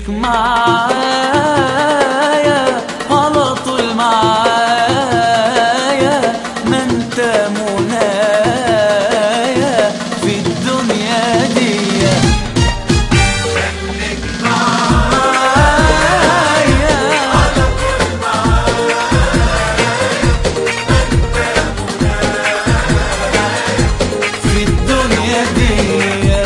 خليك معايا على طول معايا ما انت منايا في الدنيا دي في الدنيا دي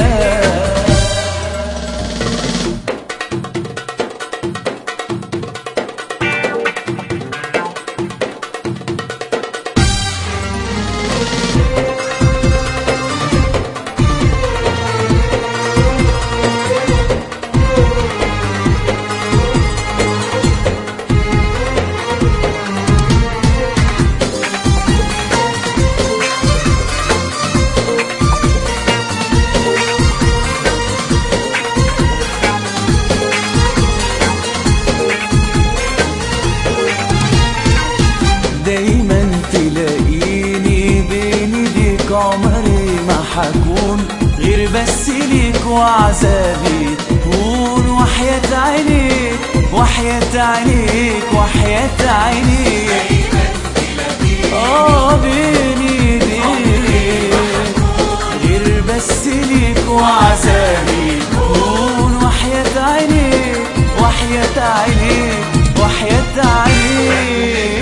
دايما تلاقيني بين ايديك عمري ما حكون غير بس ليك وعذابي تهون وحياة عينيك وحياة عينيك وحياة عينيك اه بين ايديك غير بس ليك وعذابي تهون وحياة عينيك وحياة عينيك وحياة عينيك